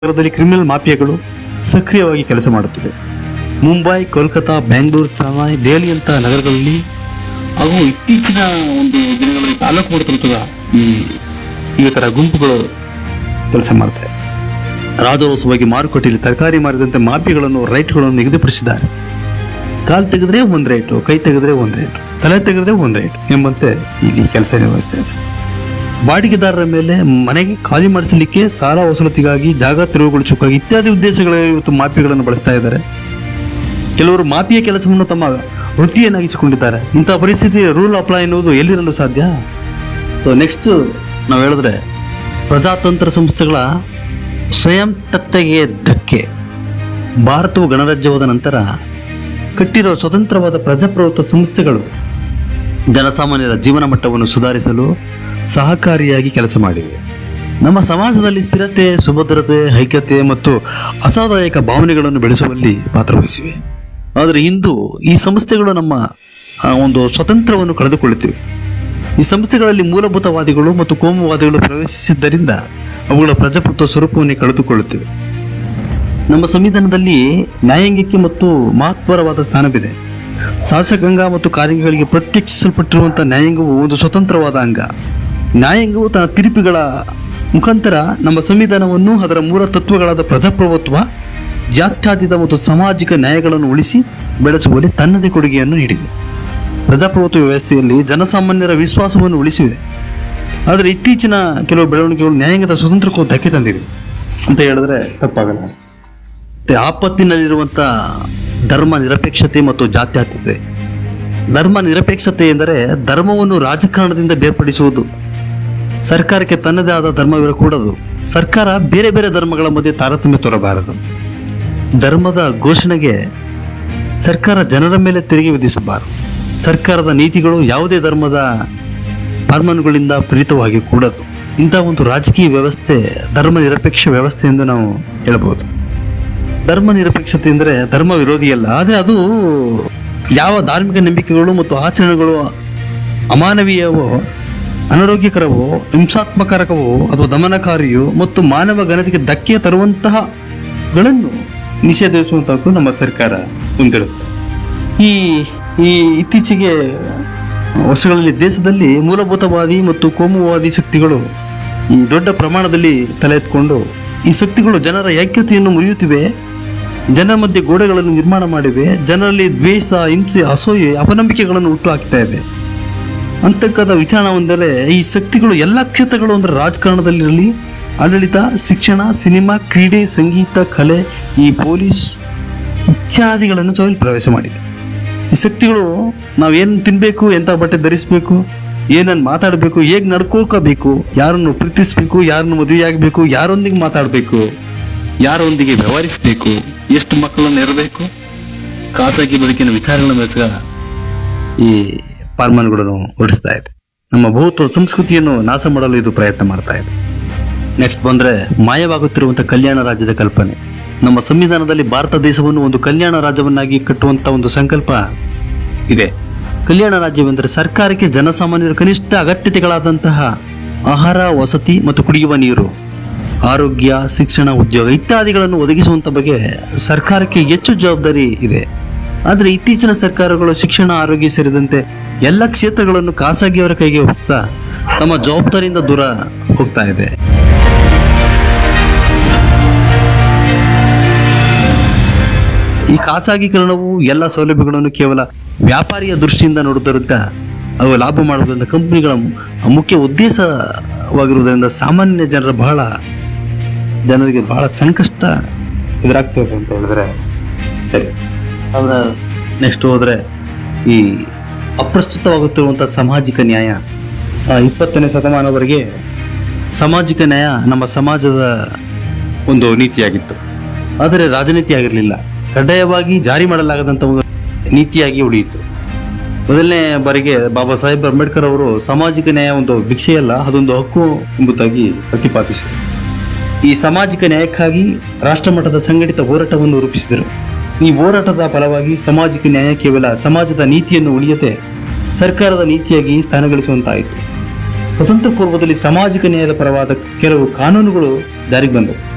ನಗರದಲ್ಲಿ ಕ್ರಿಮಿನಲ್ ಮಾಫಿಯಾಗಳು ಸಕ್ರಿಯವಾಗಿ ಕೆಲಸ ಮಾಡುತ್ತಿವೆ ಮುಂಬೈ ಕೋಲ್ಕತಾ ಬೆಂಗಳೂರು ಚೆನ್ನೈ ದೆಹಲಿಯಂಥ ನಗರಗಳಲ್ಲಿ ಹಾಗೂ ಇತ್ತೀಚಿನ ಒಂದು ದಿನಗಳಲ್ಲಿ ತಾಲೂಕು ಮಟ್ಟದ ಈ ಈ ಥರ ಗುಂಪುಗಳು ಕೆಲಸ ಮಾಡ್ತಾರೆ ರಾಜೋತ್ಸವವಾಗಿ ಮಾರುಕಟ್ಟೆಯಲ್ಲಿ ತರಕಾರಿ ಮಾರಿದಂತೆ ಮಾಫಿಯಾಗಳನ್ನು ರೈಟ್ಗಳನ್ನು ನಿಗದಿಪಡಿಸಿದ್ದಾರೆ ಕಾಲು ತೆಗೆದ್ರೆ ಒಂದು ರೇಟು ಕೈ ತೆಗೆದ್ರೆ ಒಂದು ರೇಟು ತಲೆ ತೆಗೆದ್ರೆ ಒಂದು ರೇಟ್ ಎಂಬಂತೆ ಇಲ್ಲಿ ಕೆಲಸ ನಿರ್ವಹಿಸ್ತಾರೆ ಬಾಡಿಗೆದಾರರ ಮೇಲೆ ಮನೆಗೆ ಖಾಲಿ ಮಾಡಿಸಲಿಕ್ಕೆ ಸಾಲ ವಸೂಲತಿಗಾಗಿ ಜಾಗ ತೆರವುಗೊಳಿಸೋಕ್ಕಾಗಿ ಇತ್ಯಾದಿ ಉದ್ದೇಶಗಳಿಗೆ ಇವತ್ತು ಮಾಫಿಯಾಗಳನ್ನು ಬಳಸ್ತಾ ಇದ್ದಾರೆ ಕೆಲವರು ಮಾಫಿಯ ಕೆಲಸವನ್ನು ತಮ್ಮ ವೃತ್ತಿಯನ್ನಾಗಿಸಿಕೊಂಡಿದ್ದಾರೆ ಇಂಥ ಪರಿಸ್ಥಿತಿ ರೂಲ್ ಅಪ್ಲೈ ಎನ್ನುವುದು ಎಲ್ಲಿರಲು ಸಾಧ್ಯ ಸೊ ನೆಕ್ಸ್ಟ್ ನಾವು ಹೇಳಿದ್ರೆ ಪ್ರಜಾತಂತ್ರ ಸಂಸ್ಥೆಗಳ ಸ್ವಯಂ ತತ್ತೆಗೆ ಧಕ್ಕೆ ಭಾರತವು ಗಣರಾಜ್ಯವಾದ ನಂತರ ಕಟ್ಟಿರುವ ಸ್ವತಂತ್ರವಾದ ಪ್ರಜಾಪ್ರಭುತ್ವ ಸಂಸ್ಥೆಗಳು ಜನಸಾಮಾನ್ಯರ ಜೀವನ ಮಟ್ಟವನ್ನು ಸುಧಾರಿಸಲು ಸಹಕಾರಿಯಾಗಿ ಕೆಲಸ ಮಾಡಿವೆ ನಮ್ಮ ಸಮಾಜದಲ್ಲಿ ಸ್ಥಿರತೆ ಸುಭದ್ರತೆ ಐಕ್ಯತೆ ಮತ್ತು ಅಸಾದಾಯಕ ಭಾವನೆಗಳನ್ನು ಬೆಳೆಸುವಲ್ಲಿ ಪಾತ್ರವಹಿಸಿವೆ ಆದರೆ ಇಂದು ಈ ಸಂಸ್ಥೆಗಳು ನಮ್ಮ ಆ, ಒಂದು ಸ್ವತಂತ್ರವನ್ನು ಕಳೆದುಕೊಳ್ಳುತ್ತಿವೆ ಈ ಸಂಸ್ಥೆಗಳಲ್ಲಿ ಮೂಲಭೂತವಾದಿಗಳು ಮತ್ತು ಕೋಮುವಾದಿಗಳು ಪ್ರವೇಶಿಸಿದ್ದರಿಂದ ಅವುಗಳ ಪ್ರಜಾಪ್ರಭುತ್ವ ಸ್ವರೂಪವನ್ನೇ ಕಳೆದುಕೊಳ್ಳುತ್ತಿವೆ ನಮ್ಮ ಸಂವಿಧಾನದಲ್ಲಿ ನ್ಯಾಯಾಂಗಕ್ಕೆ ಮತ್ತು ಮಹತ್ವರವಾದ ಸ್ಥಾನವಿದೆ ಶಾಸಕಾಂಗ ಮತ್ತು ಕಾರ್ಯಗಳಿಗೆ ಪ್ರತ್ಯಕ್ಷಿಸಲ್ಪಟ್ಟಿರುವಂತಹ ನ್ಯಾಯಾಂಗವು ಒಂದು ಸ್ವತಂತ್ರವಾದ ಅಂಗ ನ್ಯಾಯಾಂಗವು ತನ್ನ ತೀರ್ಪುಗಳ ಮುಖಾಂತರ ನಮ್ಮ ಸಂವಿಧಾನವನ್ನು ಅದರ ಮೂಲ ತತ್ವಗಳಾದ ಪ್ರಜಾಪ್ರಭುತ್ವ ಜಾತ್ಯತೀತ ಮತ್ತು ಸಾಮಾಜಿಕ ನ್ಯಾಯಗಳನ್ನು ಉಳಿಸಿ ಬೆಳೆಸುವಲ್ಲಿ ತನ್ನದೇ ಕೊಡುಗೆಯನ್ನು ನೀಡಿದೆ ಪ್ರಜಾಪ್ರಭುತ್ವ ವ್ಯವಸ್ಥೆಯಲ್ಲಿ ಜನಸಾಮಾನ್ಯರ ವಿಶ್ವಾಸವನ್ನು ಉಳಿಸಿವೆ ಆದರೆ ಇತ್ತೀಚಿನ ಕೆಲವು ಬೆಳವಣಿಗೆಗಳು ನ್ಯಾಯಾಂಗದ ಸ್ವತಂತ್ರಕ್ಕೂ ಧಕ್ಕೆ ತಂದಿವೆ ಅಂತ ಹೇಳಿದ್ರೆ ತಪ್ಪಾಗಲ್ಲ ಮತ್ತೆ ಆಪತ್ತಿನಲ್ಲಿರುವಂಥ ಧರ್ಮ ನಿರಪೇಕ್ಷತೆ ಮತ್ತು ಜಾತ್ಯತೀತತೆ ಧರ್ಮ ನಿರಪೇಕ್ಷತೆ ಎಂದರೆ ಧರ್ಮವನ್ನು ರಾಜಕಾರಣದಿಂದ ಬೇರ್ಪಡಿಸುವುದು ಸರ್ಕಾರಕ್ಕೆ ತನ್ನದೇ ಆದ ಧರ್ಮವಿರಕೂಡದು ಸರ್ಕಾರ ಬೇರೆ ಬೇರೆ ಧರ್ಮಗಳ ಮಧ್ಯೆ ತಾರತಮ್ಯ ತೋರಬಾರದು ಧರ್ಮದ ಘೋಷಣೆಗೆ ಸರ್ಕಾರ ಜನರ ಮೇಲೆ ತೆರಿಗೆ ವಿಧಿಸಬಾರದು ಸರ್ಕಾರದ ನೀತಿಗಳು ಯಾವುದೇ ಧರ್ಮದ ಫಾರ್ಮನ್ಗಳಿಂದ ಪ್ರೇರಿತವಾಗಿ ಕೂಡದು ಇಂಥ ಒಂದು ರಾಜಕೀಯ ವ್ಯವಸ್ಥೆ ಧರ್ಮ ನಿರಪೇಕ್ಷ ವ್ಯವಸ್ಥೆ ಎಂದು ನಾವು ಹೇಳ್ಬೋದು ಧರ್ಮ ನಿರಪೇಕ್ಷತೆ ಎಂದರೆ ಧರ್ಮ ವಿರೋಧಿಯಲ್ಲ ಆದರೆ ಅದು ಯಾವ ಧಾರ್ಮಿಕ ನಂಬಿಕೆಗಳು ಮತ್ತು ಆಚರಣೆಗಳು ಅಮಾನವೀಯವೋ ಅನಾರೋಗ್ಯಕರವೋ ಹಿಂಸಾತ್ಮಕರಕವೋ ಅಥವಾ ದಮನಕಾರಿಯೋ ಮತ್ತು ಮಾನವ ಘನತೆಗೆ ಧಕ್ಕೆ ತರುವಂತಹಗಳನ್ನು ನಿಷೇಧಿಸುವಂತಹಕ್ಕೂ ನಮ್ಮ ಸರ್ಕಾರ ಹೊಂದಿರುತ್ತೆ ಈ ಈ ಇತ್ತೀಚೆಗೆ ವರ್ಷಗಳಲ್ಲಿ ದೇಶದಲ್ಲಿ ಮೂಲಭೂತವಾದಿ ಮತ್ತು ಕೋಮುವಾದಿ ಶಕ್ತಿಗಳು ಈ ದೊಡ್ಡ ಪ್ರಮಾಣದಲ್ಲಿ ತಲೆ ಎತ್ಕೊಂಡು ಈ ಶಕ್ತಿಗಳು ಜನರ ಐಕ್ಯತೆಯನ್ನು ಮುರಿಯುತ್ತಿವೆ ಜನರ ಮಧ್ಯೆ ಗೋಡೆಗಳನ್ನು ನಿರ್ಮಾಣ ಮಾಡಿವೆ ಜನರಲ್ಲಿ ದ್ವೇಷ ಹಿಂಸೆ ಅಸೂಯೆ ಅಪನಂಬಿಕೆಗಳನ್ನು ಹುಟ್ಟು ಹಾಕ್ತಾ ಇದೆ ಅಂತಕ್ಕಂಥ ವಿಚಾರ ಒಂದರೆ ಈ ಶಕ್ತಿಗಳು ಎಲ್ಲ ಕ್ಷೇತ್ರಗಳು ಅಂದರೆ ರಾಜಕಾರಣದಲ್ಲಿರಲಿ ಆಡಳಿತ ಶಿಕ್ಷಣ ಸಿನಿಮಾ ಕ್ರೀಡೆ ಸಂಗೀತ ಕಲೆ ಈ ಪೊಲೀಸ್ ಇತ್ಯಾದಿಗಳನ್ನು ಸಹ ಇಲ್ಲಿ ಪ್ರವೇಶ ಮಾಡಿದೆ ಈ ಶಕ್ತಿಗಳು ನಾವೇನು ತಿನ್ನಬೇಕು ಎಂಥ ಬಟ್ಟೆ ಧರಿಸಬೇಕು ಏನನ್ನು ಮಾತಾಡಬೇಕು ಹೇಗೆ ನಡ್ಕೊಳ್ಕೋಬೇಕು ಯಾರನ್ನು ಪ್ರೀತಿಸಬೇಕು ಯಾರನ್ನು ಮದುವೆಯಾಗಬೇಕು ಯಾರೊಂದಿಗೆ ಮಾತಾಡಬೇಕು ಯಾರೊಂದಿಗೆ ವ್ಯವಹರಿಸಬೇಕು ಎಷ್ಟು ಮಕ್ಕಳನ್ನು ಇರಬೇಕು ಖಾಸಗಿ ಬದುಕಿನ ವಿಚಾರಗಳ ಮೇಲೆ ಸಹ ಈ ಫಾರ್ಮನ್ಗಳನ್ನು ಹೊರಡಿಸ್ತಾ ಇದೆ ನಮ್ಮ ಬಹುತ್ವ ಸಂಸ್ಕೃತಿಯನ್ನು ನಾಶ ಮಾಡಲು ಇದು ಪ್ರಯತ್ನ ಮಾಡ್ತಾ ಇದೆ ನೆಕ್ಸ್ಟ್ ಬಂದ್ರೆ ಮಾಯವಾಗುತ್ತಿರುವಂತಹ ಕಲ್ಯಾಣ ರಾಜ್ಯದ ಕಲ್ಪನೆ ನಮ್ಮ ಸಂವಿಧಾನದಲ್ಲಿ ಭಾರತ ದೇಶವನ್ನು ಒಂದು ಕಲ್ಯಾಣ ರಾಜ್ಯವನ್ನಾಗಿ ಕಟ್ಟುವಂತ ಒಂದು ಸಂಕಲ್ಪ ಇದೆ ಕಲ್ಯಾಣ ರಾಜ್ಯವೆಂದರೆ ಸರ್ಕಾರಕ್ಕೆ ಜನಸಾಮಾನ್ಯರ ಕನಿಷ್ಠ ಅಗತ್ಯತೆಗಳಾದಂತಹ ಆಹಾರ ವಸತಿ ಮತ್ತು ಕುಡಿಯುವ ನೀರು ಆರೋಗ್ಯ ಶಿಕ್ಷಣ ಉದ್ಯೋಗ ಇತ್ಯಾದಿಗಳನ್ನು ಒದಗಿಸುವಂತ ಬಗ್ಗೆ ಸರ್ಕಾರಕ್ಕೆ ಹೆಚ್ಚು ಜವಾಬ್ದಾರಿ ಇದೆ ಆದರೆ ಇತ್ತೀಚಿನ ಸರ್ಕಾರಗಳು ಶಿಕ್ಷಣ ಆರೋಗ್ಯ ಸೇರಿದಂತೆ ಎಲ್ಲ ಕ್ಷೇತ್ರಗಳನ್ನು ಖಾಸಗಿಯವರ ಕೈಗೆ ಒಪ್ಪಿಸ್ತಾ ತಮ್ಮ ಜವಾಬ್ದಾರಿಯಿಂದ ದೂರ ಹೋಗ್ತಾ ಇದೆ ಈ ಖಾಸಗೀಕರಣವು ಎಲ್ಲ ಸೌಲಭ್ಯಗಳನ್ನು ಕೇವಲ ವ್ಯಾಪಾರಿಯ ದೃಷ್ಟಿಯಿಂದ ನೋಡುವುದರಿಂದ ಅವು ಲಾಭ ಮಾಡುವುದರಿಂದ ಕಂಪನಿಗಳ ಮುಖ್ಯ ಉದ್ದೇಶವಾಗಿರುವುದರಿಂದ ಸಾಮಾನ್ಯ ಜನರ ಬಹಳ ಜನರಿಗೆ ಬಹಳ ಸಂಕಷ್ಟ ಎದುರಾಗ್ತದೆ ಅಂತ ಹೇಳಿದ್ರೆ ಸರಿ ಅವರ ನೆಕ್ಸ್ಟ್ ಹೋದರೆ ಈ ಅಪ್ರಸ್ತುತವಾಗುತ್ತಿರುವಂಥ ಸಾಮಾಜಿಕ ನ್ಯಾಯ ಆ, ಇಪ್ಪತ್ತನೇ ಶತಮಾನವರೆಗೆ ಸಾಮಾಜಿಕ ನ್ಯಾಯ ನಮ್ಮ ಸಮಾಜದ ಒಂದು ನೀತಿಯಾಗಿತ್ತು ಆದರೆ ರಾಜನೀತಿ ಆಗಿರಲಿಲ್ಲ ಕಡ್ಡಾಯವಾಗಿ ಜಾರಿ ಮಾಡಲಾಗದಂಥ ಒಂದು ನೀತಿಯಾಗಿ ಉಳಿಯಿತು ಮೊದಲನೇ ಬಾರಿಗೆ ಬಾಬಾ ಸಾಹೇಬ್ ಅಂಬೇಡ್ಕರ್ ಅವರು ಸಾಮಾಜಿಕ ನ್ಯಾಯ ಒಂದು ಭಿಕ್ಷೆಯಲ್ಲ ಅದೊಂದು ಹಕ್ಕು ಎಂಬುದಾಗಿ ಪ್ರತಿಪಾದಿಸಿದರು ಈ ಸಾಮಾಜಿಕ ನ್ಯಾಯಕ್ಕಾಗಿ ರಾಷ್ಟ್ರಮಟ್ಟದ ಸಂಘಟಿತ ಹೋರಾಟವನ್ನು ರೂಪಿಸಿದರು ಈ ಹೋರಾಟದ ಫಲವಾಗಿ ಸಾಮಾಜಿಕ ನ್ಯಾಯ ಕೇವಲ ಸಮಾಜದ ನೀತಿಯನ್ನು ಉಳಿಯದೆ ಸರ್ಕಾರದ ನೀತಿಯಾಗಿ ಸ್ಥಾನಗಳಿಸುವಂತಾಯಿತು ಸ್ವತಂತ್ರ ಪೂರ್ವದಲ್ಲಿ ಸಾಮಾಜಿಕ ನ್ಯಾಯದ ಪರವಾದ ಕೆಲವು ಕಾನೂನುಗಳು ಜಾರಿಗೆ ಬಂದವು